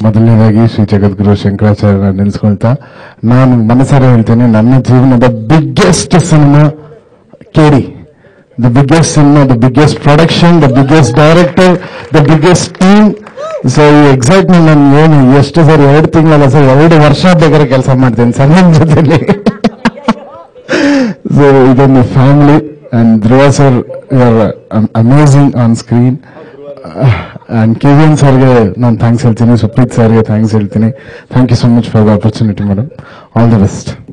ಮೊದಲನೇದಾಗಿ ಶ್ರೀ ಜಗದ್ಗುರು ಶಂಕರಾಚಾರ್ಯ ನೆನೆಸ್ಕೊಳ್ತಾ ನಾನು ಮನಸಾರೆ ಹೇಳ್ತೇನೆ ನನ್ನ ಜೀವನದ ಬಿಗ್ಗೆಸ್ಟ್ ಸಿನಿಮಾ ಕೇಳಿ the biggest cinema the biggest production the biggest director the biggest team so ಈ ಎಕ್ಸೈಟ್ಮೆಂಟ್ ನಾನು ಏನು ಎಷ್ಟು ಸರ್ ಎರಡು ತಿಂಗಳಲ್ಲ ಸರ್ ಎರಡು ವರ್ಷ ಬೇಕಾದ್ರೆ ಕೆಲಸ ಮಾಡ್ತೇನೆ ಸರ್ ನಿಮ್ಮ ಜೊತೆಲಿ ಸೊ ಇದೊಂದು family and Dhruva sir your amazing on screen and K V N ಸರ್ಗೆ ನಾನು ಥ್ಯಾಂಕ್ಸ್ ಹೇಳ್ತೀನಿ ಸುಪ್ರೀತ್ ಸರ್ಗೆ ಥ್ಯಾಂಕ್ಸ್ ಹೇಳ್ತೀನಿ thank you so much for the opportunity madam all the best